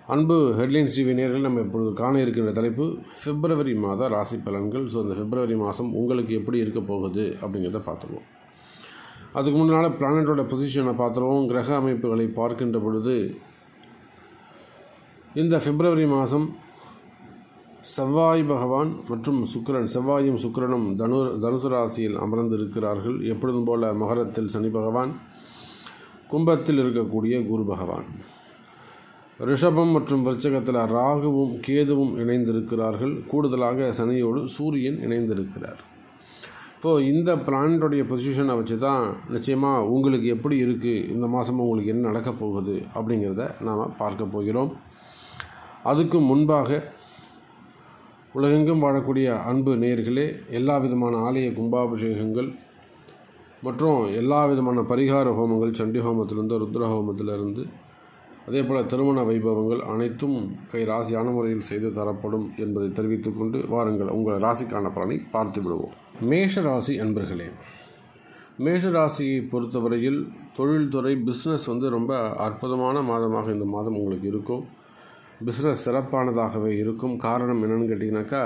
அன்பு headlines TV நேர்கள் நம்ம இப்பொழுது காண இருக்கின்ற தலைப்பு பிப்ரவரி மாத ராசி பலன்கள் ஸோ இந்த பிப்ரவரி மாதம் உங்களுக்கு எப்படி இருக்க போகுது அப்படிங்கிறத பார்த்துருவோம் அதுக்கு முன்னால் பிளானட்டோட பொசிஷனை பார்த்துருவோம் கிரக அமைப்புகளை பார்க்கின்ற பொழுது இந்த பிப்ரவரி மாதம் செவ்வாய் பகவான் மற்றும் சுக்கிரன் செவ்வாயும் சுக்கிரனும் தனு தனுசு ராசியில் அமர்ந்திருக்கிறார்கள் எப்பொழுதும் போல மகரத்தில் சனி பகவான் கும்பத்தில் இருக்கக்கூடிய குரு பகவான் ரிஷபம் மற்றும் விருச்சகத்தில் ராகுவும் கேதுவும் இணைந்திருக்கிறார்கள் கூடுதலாக சனியோடு சூரியன் இணைந்திருக்கிறார் இப்போது இந்த பிளானட்டுடைய பொசிஷனை வச்சு தான் நிச்சயமாக உங்களுக்கு எப்படி இருக்குது இந்த மாதம் உங்களுக்கு என்ன நடக்கப் போகுது அப்படிங்கிறத நாம் பார்க்க போகிறோம் அதுக்கு முன்பாக உலகெங்கும் வாழக்கூடிய அன்பு நேர்களே எல்லா விதமான ஆலய கும்பாபிஷேகங்கள் மற்றும் எல்லா விதமான பரிகார ஹோமங்கள் சண்டி ஹோமத்திலிருந்து ருத்ர ஹோமத்திலிருந்து அதே போல் திருமண வைபவங்கள் அனைத்தும் கை ராசியான முறையில் செய்து தரப்படும் என்பதை தெரிவித்துக்கொண்டு வாருங்கள் உங்கள் ராசிக்கான பலனை பார்த்து விடுவோம் மேஷ ராசி அன்பர்களே மேஷ ராசியை பொறுத்தவரையில் தொழில்துறை பிஸ்னஸ் வந்து ரொம்ப அற்புதமான மாதமாக இந்த மாதம் உங்களுக்கு இருக்கும் பிஸ்னஸ் சிறப்பானதாகவே இருக்கும் காரணம் என்னென்னு கேட்டிங்கனாக்கா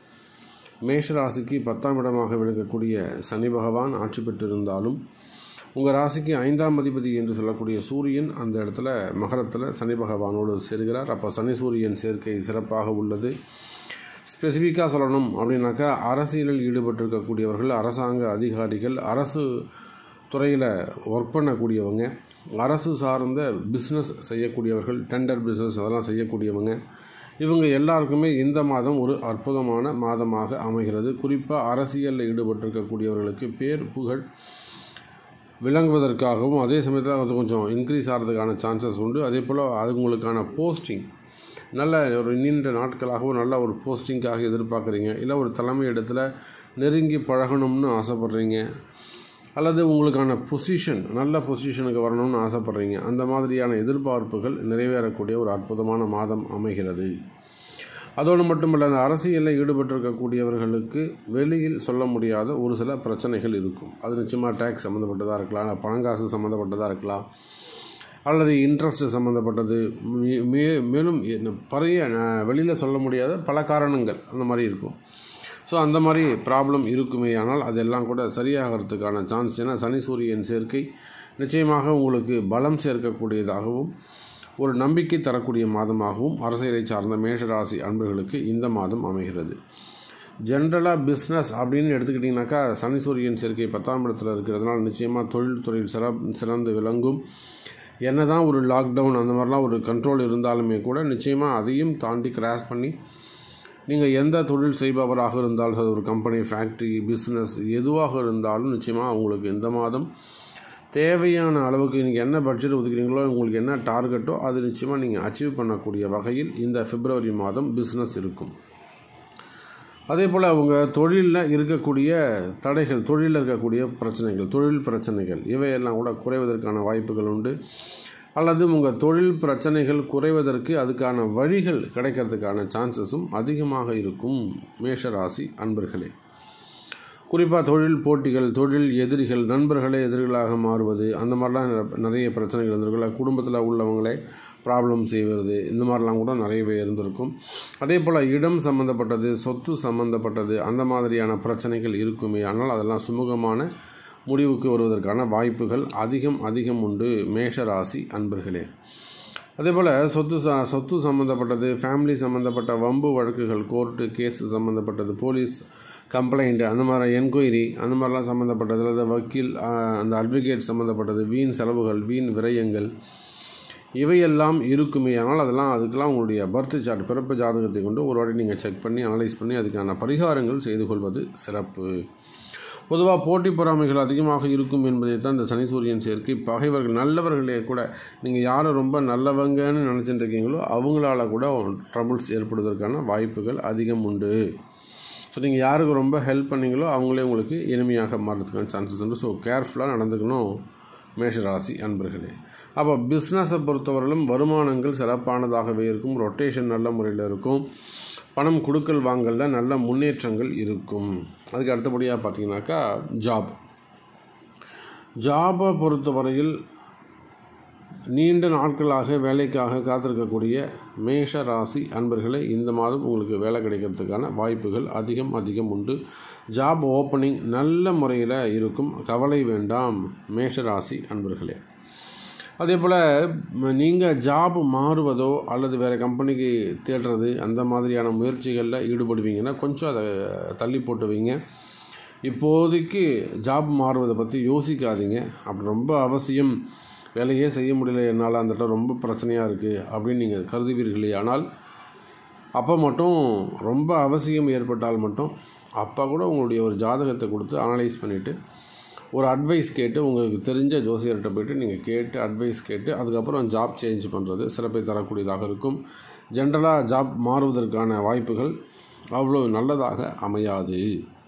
மேஷ ராசிக்கு பத்தாம் இடமாக விளங்கக்கூடிய சனி பகவான் ஆட்சி பெற்றிருந்தாலும் உங்கள் ராசிக்கு ஐந்தாம் அதிபதி என்று சொல்லக்கூடிய சூரியன் அந்த இடத்துல மகரத்தில் சனி பகவானோடு சேர்கிறார் அப்போ சனி சூரியன் சேர்க்கை சிறப்பாக உள்ளது ஸ்பெசிஃபிக்காக சொல்லணும் அப்படின்னாக்கா அரசியலில் ஈடுபட்டிருக்கக்கூடியவர்கள் அரசாங்க அதிகாரிகள் அரசு துறையில் ஒர்க் பண்ணக்கூடியவங்க அரசு சார்ந்த பிஸ்னஸ் செய்யக்கூடியவர்கள் டெண்டர் பிஸ்னஸ் அதெல்லாம் செய்யக்கூடியவங்க இவங்க எல்லாருக்குமே இந்த மாதம் ஒரு அற்புதமான மாதமாக அமைகிறது குறிப்பாக அரசியலில் ஈடுபட்டிருக்கக்கூடியவர்களுக்கு பேர் புகழ் விளங்குவதற்காகவும் அதே சமயத்தில் அது கொஞ்சம் இன்க்ரீஸ் ஆகிறதுக்கான சான்சஸ் உண்டு அதே போல் அது உங்களுக்கான போஸ்டிங் நல்ல ஒரு நீண்ட நாட்களாகவும் நல்ல ஒரு போஸ்டிங்காக எதிர்பார்க்குறீங்க இல்லை ஒரு தலைமை இடத்துல நெருங்கி பழகணும்னு ஆசைப்பட்றீங்க அல்லது உங்களுக்கான பொசிஷன் நல்ல பொசிஷனுக்கு வரணும்னு ஆசைப்பட்றீங்க அந்த மாதிரியான எதிர்பார்ப்புகள் நிறைவேறக்கூடிய ஒரு அற்புதமான மாதம் அமைகிறது அதோடு மட்டுமல்ல அந்த அரசியலில் ஈடுபட்டிருக்கக்கூடியவர்களுக்கு வெளியில் சொல்ல முடியாத ஒரு சில பிரச்சனைகள் இருக்கும் அது நிச்சயமாக டேக்ஸ் சம்மந்தப்பட்டதாக இருக்கலாம் இல்லை பணங்காசு சம்மந்தப்பட்டதாக இருக்கலாம் அல்லது இன்ட்ரெஸ்ட் சம்மந்தப்பட்டது மே மேலும் பழைய வெளியில் சொல்ல முடியாத பல காரணங்கள் அந்த மாதிரி இருக்கும் ஸோ அந்த மாதிரி ப்ராப்ளம் இருக்குமே ஆனால் அதெல்லாம் கூட சரியாகிறதுக்கான சான்ஸ் ஏன்னா சனி சூரியன் சேர்க்கை நிச்சயமாக உங்களுக்கு பலம் சேர்க்கக்கூடியதாகவும் ஒரு நம்பிக்கை தரக்கூடிய மாதமாகவும் அரசியலை சார்ந்த மேஷராசி அன்பர்களுக்கு இந்த மாதம் அமைகிறது ஜென்ரலாக பிஸ்னஸ் அப்படின்னு எடுத்துக்கிட்டிங்கனாக்கா சனி சூரியன் சேர்க்கை பத்தாம் இடத்துல இருக்கிறதுனால நிச்சயமாக தொழில்துறையில் சிற சிறந்து விளங்கும் என்ன தான் ஒரு லாக்டவுன் அந்த மாதிரிலாம் ஒரு கண்ட்ரோல் இருந்தாலுமே கூட நிச்சயமாக அதையும் தாண்டி கிராஸ் பண்ணி நீங்கள் எந்த தொழில் செய்பவராக இருந்தாலும் அது ஒரு கம்பெனி ஃபேக்ட்ரி பிஸ்னஸ் எதுவாக இருந்தாலும் நிச்சயமாக உங்களுக்கு இந்த மாதம் தேவையான அளவுக்கு நீங்கள் என்ன பட்ஜெட் ஒதுக்குறீங்களோ உங்களுக்கு என்ன டார்கெட்டோ அது நிச்சயமாக நீங்கள் அச்சீவ் பண்ணக்கூடிய வகையில் இந்த பிப்ரவரி மாதம் பிஸ்னஸ் இருக்கும் அதே போல் அவங்க தொழிலில் இருக்கக்கூடிய தடைகள் தொழிலில் இருக்கக்கூடிய பிரச்சனைகள் தொழில் பிரச்சனைகள் இவையெல்லாம் கூட குறைவதற்கான வாய்ப்புகள் உண்டு அல்லது உங்கள் தொழில் பிரச்சனைகள் குறைவதற்கு அதுக்கான வழிகள் கிடைக்கிறதுக்கான சான்சஸும் அதிகமாக இருக்கும் மேஷராசி அன்பர்களே குறிப்பாக தொழில் போட்டிகள் தொழில் எதிரிகள் நண்பர்களே எதிரிகளாக மாறுவது அந்த மாதிரிலாம் நிறைய பிரச்சனைகள் இருந்திருக்கும் குடும்பத்தில் உள்ளவங்களே ப்ராப்ளம் செய்வது இந்த மாதிரிலாம் கூட நிறையவே இருந்திருக்கும் அதே போல் இடம் சம்மந்தப்பட்டது சொத்து சம்மந்தப்பட்டது அந்த மாதிரியான பிரச்சனைகள் இருக்குமே ஆனால் அதெல்லாம் சுமூகமான முடிவுக்கு வருவதற்கான வாய்ப்புகள் அதிகம் அதிகம் உண்டு மேஷராசி அன்பர்களே அதே போல் சொத்து ச சொத்து சம்மந்தப்பட்டது ஃபேமிலி சம்மந்தப்பட்ட வம்பு வழக்குகள் கோர்ட்டு கேஸ் சம்மந்தப்பட்டது போலீஸ் கம்ப்ளைண்ட் அந்த மாதிரி என்கொயரி அந்த மாதிரிலாம் சம்மந்தப்பட்டது அல்லது வக்கீல் அந்த அட்வொகேட் சம்மந்தப்பட்டது வீண் செலவுகள் வீண் விரயங்கள் இவையெல்லாம் இருக்குமே ஆனால் அதெல்லாம் அதுக்கெல்லாம் உங்களுடைய பர்த் சார்ட் பிறப்பு ஜாதகத்தை கொண்டு ஒரு வாட்டி நீங்கள் செக் பண்ணி அனலைஸ் பண்ணி அதுக்கான பரிகாரங்கள் செய்து கொள்வது சிறப்பு பொதுவாக போட்டி பொறாமைகள் அதிகமாக இருக்கும் என்பதை தான் இந்த சனி சூரியன் சேர்க்கை பகைவர்கள் நல்லவர்களே கூட நீங்கள் யாரை ரொம்ப நல்லவங்கன்னு நினச்சிட்டு இருக்கீங்களோ அவங்களால கூட ட்ரபுள்ஸ் ஏற்படுவதற்கான வாய்ப்புகள் அதிகம் உண்டு ஸோ நீங்கள் யாருக்கு ரொம்ப ஹெல்ப் பண்ணீங்களோ அவங்களே உங்களுக்கு எளிமையாக மாறுறதுக்கான சான்சஸ் உண்டு ஸோ கேர்ஃபுல்லாக நடந்துக்கணும் மேஷராசி அன்பர்களே அப்போ பிஸ்னஸை பொறுத்தவரையிலும் வருமானங்கள் சிறப்பானதாகவே இருக்கும் ரொட்டேஷன் நல்ல முறையில் இருக்கும் பணம் கொடுக்கல் வாங்கலில் நல்ல முன்னேற்றங்கள் இருக்கும் அதுக்கு அடுத்தபடியாக பார்த்தீங்கன்னாக்கா ஜாப் ஜாபை பொறுத்தவரையில் நீண்ட நாட்களாக வேலைக்காக காத்திருக்கக்கூடிய மேஷ ராசி அன்பர்களே இந்த மாதம் உங்களுக்கு வேலை கிடைக்கிறதுக்கான வாய்ப்புகள் அதிகம் அதிகம் உண்டு ஜாப் ஓப்பனிங் நல்ல முறையில் இருக்கும் கவலை வேண்டாம் மேஷ ராசி அன்பர்களே அதே போல் நீங்கள் ஜாப் மாறுவதோ அல்லது வேறு கம்பெனிக்கு தேடுறது அந்த மாதிரியான முயற்சிகளில் ஈடுபடுவீங்கன்னா கொஞ்சம் அதை தள்ளி போட்டு வைங்க இப்போதைக்கு ஜாப் மாறுவதை பற்றி யோசிக்காதீங்க அப்படி ரொம்ப அவசியம் வேலையே செய்ய முடியல என்னால் அந்த இடம் ரொம்ப பிரச்சனையாக இருக்குது அப்படின்னு நீங்கள் கருதுவீர்களே ஆனால் அப்போ மட்டும் ரொம்ப அவசியம் ஏற்பட்டால் மட்டும் அப்போ கூட உங்களுடைய ஒரு ஜாதகத்தை கொடுத்து அனலைஸ் பண்ணிவிட்டு ஒரு அட்வைஸ் கேட்டு உங்களுக்கு தெரிஞ்ச ஜோசியர்கிட்ட போயிட்டு நீங்கள் கேட்டு அட்வைஸ் கேட்டு அதுக்கப்புறம் ஜாப் சேஞ்ச் பண்ணுறது சிறப்பை தரக்கூடியதாக இருக்கும் ஜென்ரலாக ஜாப் மாறுவதற்கான வாய்ப்புகள் அவ்வளோ நல்லதாக அமையாது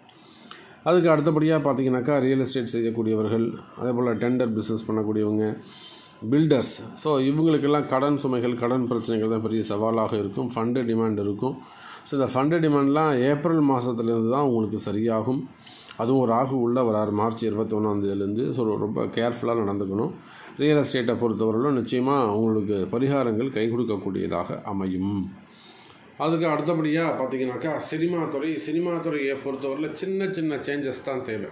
அதுக்கு அடுத்தபடியாக பார்த்தீங்கன்னாக்கா ரியல் எஸ்டேட் செய்யக்கூடியவர்கள் அதே போல் டெண்டர் பிஸ்னஸ் பண்ணக்கூடியவங்க பில்டர்ஸ் ஸோ இவங்களுக்கெல்லாம் கடன் சுமைகள் கடன் பிரச்சனைகள் தான் பெரிய சவாலாக இருக்கும் ஃபண்டு டிமாண்ட் இருக்கும் ஸோ இந்த ஃபண்டு டிமாண்ட்லாம் ஏப்ரல் மாதத்துலேருந்து தான் உங்களுக்கு சரியாகும் அதுவும் ராகு உள்ள வராரு மார்ச் இருபத்தொன்னாந்தேதியிலேருந்து ஸோ ரொம்ப கேர்ஃபுல்லாக நடந்துக்கணும் ரியல் எஸ்டேட்டை பொறுத்தவரையிலும் நிச்சயமாக உங்களுக்கு பரிகாரங்கள் கை கொடுக்கக்கூடியதாக அமையும் அதுக்கு அடுத்தபடியாக பார்த்தீங்கன்னாக்கா சினிமா துறை சினிமா துறையை பொறுத்தவரையில் சின்ன சின்ன சேஞ்சஸ் தான் தேவை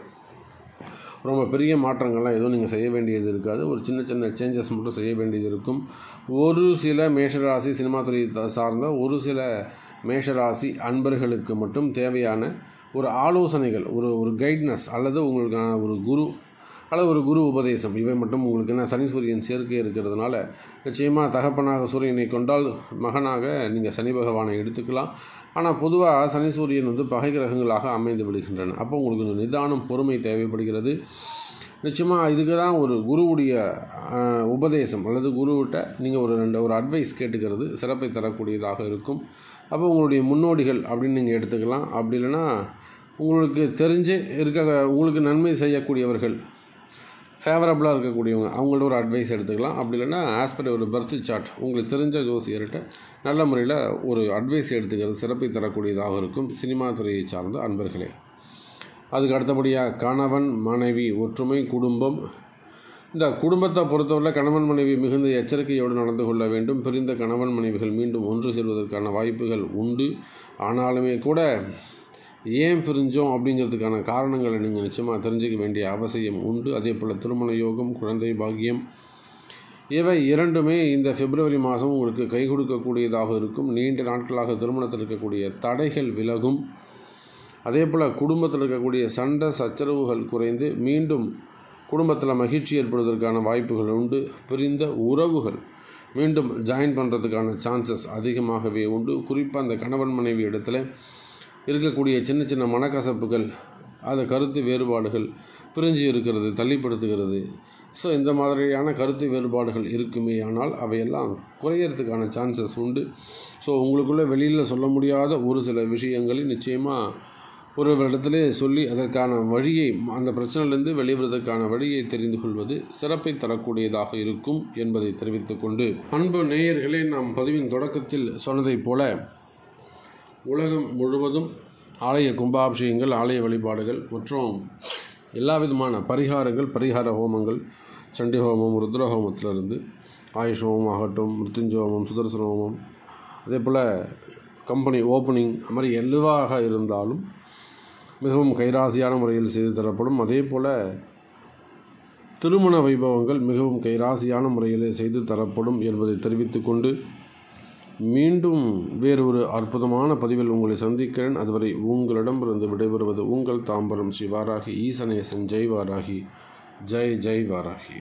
ரொம்ப பெரிய மாற்றங்கள்லாம் எதுவும் நீங்கள் செய்ய வேண்டியது இருக்காது ஒரு சின்ன சின்ன சேஞ்சஸ் மட்டும் செய்ய வேண்டியது இருக்கும் ஒரு சில மேஷராசி சினிமா துறை சார்ந்த ஒரு சில மேஷராசி அன்பர்களுக்கு மட்டும் தேவையான ஒரு ஆலோசனைகள் ஒரு ஒரு கைட்னஸ் அல்லது உங்களுக்கான ஒரு குரு அல்லது ஒரு குரு உபதேசம் இவை மட்டும் உங்களுக்கு என்ன சனி சூரியன் சேர்க்கை இருக்கிறதுனால நிச்சயமாக தகப்பனாக சூரியனை கொண்டால் மகனாக நீங்கள் சனி பகவானை எடுத்துக்கலாம் ஆனால் பொதுவாக சனி சூரியன் வந்து பகை கிரகங்களாக அமைந்து விடுகின்றன அப்போ உங்களுக்கு நிதானம் பொறுமை தேவைப்படுகிறது நிச்சயமாக இதுக்கு தான் ஒரு குருவுடைய உபதேசம் அல்லது குருவிட்ட நீங்கள் ஒரு ரெண்டு ஒரு அட்வைஸ் கேட்டுக்கிறது சிறப்பை தரக்கூடியதாக இருக்கும் அப்போ உங்களுடைய முன்னோடிகள் அப்படின்னு நீங்கள் எடுத்துக்கலாம் அப்படி இல்லைன்னா உங்களுக்கு தெரிஞ்சு இருக்க உங்களுக்கு நன்மை செய்யக்கூடியவர்கள் ஃபேவரபுளாக இருக்கக்கூடியவங்க அவங்கள்ட்ட ஒரு அட்வைஸ் எடுத்துக்கலாம் அப்படி இல்லைன்னா ஆஸ்பர் ஒரு பர்த் சார்ட் உங்களுக்கு தெரிஞ்ச ஜோசியர்கிட்ட நல்ல முறையில் ஒரு அட்வைஸ் எடுத்துக்கிறது சிறப்பை தரக்கூடியதாக இருக்கும் சினிமா துறையை சார்ந்த அன்பர்களே அதுக்கு அடுத்தபடியாக கணவன் மனைவி ஒற்றுமை குடும்பம் இந்த குடும்பத்தை பொறுத்தவரை கணவன் மனைவி மிகுந்த எச்சரிக்கையோடு நடந்து கொள்ள வேண்டும் பிரிந்த கணவன் மனைவிகள் மீண்டும் ஒன்று சேர்வதற்கான வாய்ப்புகள் உண்டு ஆனாலுமே கூட ஏன் பிரிஞ்சோம் அப்படிங்கிறதுக்கான காரணங்களை நீங்கள் நிச்சயமாக தெரிஞ்சுக்க வேண்டிய அவசியம் உண்டு அதே போல் திருமண யோகம் குழந்தை பாக்கியம் இவை இரண்டுமே இந்த பிப்ரவரி மாதம் உங்களுக்கு கை கொடுக்கக்கூடியதாக இருக்கும் நீண்ட நாட்களாக திருமணத்தில் இருக்கக்கூடிய தடைகள் விலகும் அதே போல் குடும்பத்தில் இருக்கக்கூடிய சண்டை சச்சரவுகள் குறைந்து மீண்டும் குடும்பத்தில் மகிழ்ச்சி ஏற்படுவதற்கான வாய்ப்புகள் உண்டு பிரிந்த உறவுகள் மீண்டும் ஜாயின் பண்ணுறதுக்கான சான்சஸ் அதிகமாகவே உண்டு குறிப்பாக அந்த கணவன் மனைவி இடத்துல இருக்கக்கூடிய சின்ன சின்ன மனக்கசப்புகள் அது கருத்து வேறுபாடுகள் பிரிஞ்சு இருக்கிறது தள்ளிப்படுத்துகிறது ஸோ இந்த மாதிரியான கருத்து வேறுபாடுகள் இருக்குமே ஆனால் அவையெல்லாம் குறையறதுக்கான சான்சஸ் உண்டு ஸோ உங்களுக்குள்ளே வெளியில் சொல்ல முடியாத ஒரு சில விஷயங்களை நிச்சயமாக ஒரு இடத்திலே சொல்லி அதற்கான வழியை அந்த பிரச்சனையிலிருந்து வெளிவருவதற்கான வழியை தெரிந்து கொள்வது சிறப்பை தரக்கூடியதாக இருக்கும் என்பதை தெரிவித்துக்கொண்டு அன்பு நேயர்களே நாம் பதிவின் தொடக்கத்தில் சொன்னதைப் போல உலகம் முழுவதும் ஆலய கும்பாபிஷேகங்கள் ஆலய வழிபாடுகள் மற்றும் எல்லா விதமான பரிகாரங்கள் பரிகார ஹோமங்கள் சண்டி ஹோமம் ருத்ர ஹோமத்திலிருந்து ஆயுஷ் ஹோமம் ஆகட்டும் மிருத்யுஞ்ச ஹோமம் சுதர்சன ஹோமம் அதே போல் கம்பெனி ஓப்பனிங் அது மாதிரி எதுவாக இருந்தாலும் மிகவும் கைராசியான முறையில் செய்து தரப்படும் அதே போல் திருமண வைபவங்கள் மிகவும் கைராசியான முறையில் செய்து தரப்படும் என்பதை தெரிவித்துக்கொண்டு மீண்டும் வேறொரு அற்புதமான பதிவில் உங்களை சந்திக்கிறேன் அதுவரை உங்களிடமிருந்து விடைபெறுவது உங்கள் தாம்பரம் ஸ்ரீ வாராகி ஈசனேசன் ஜெய் வாராகி ஜெய் ஜெய் வாராகி